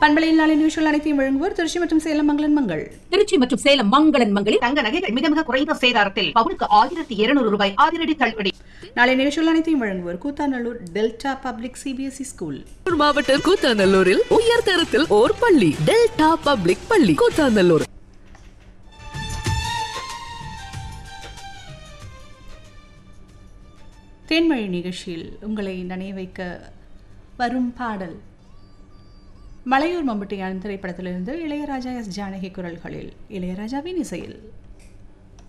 பண்பலையில் நாளை நியூஷல் அனைத்தையும் வழங்குவோர் திருச்சி மற்றும் சேலம் மங்களன் மங்கள் திருச்சி மற்றும் சேலம் மங்களன் மங்களில் தங்க நகைகள் மிக மிக குறைந்த சேதாரத்தில் பவுனுக்கு ஆயிரத்தி இருநூறு ரூபாய் அதிரடி தள்ளுபடி நாளை நியூஷல் அனைத்தையும் வழங்குவோர் Koothanallur delta public CBSE school மாவட்டம் கூத்தாநல்லூரில் உயர் தரத்தில் ஓர் பள்ளி டெல்டா பப்ளிக் பள்ளி கூத்தாநல்லூர் தேன்மொழி நிகழ்ச்சியில் உங்களை நனைய வைக்க வரும் பாடல் மலையூர் மம்பட்டியான் திரைப்படத்திலிருந்து இளையராஜா எஸ் ஜானகி குரல்களில் இளையராஜாவின் இசையில்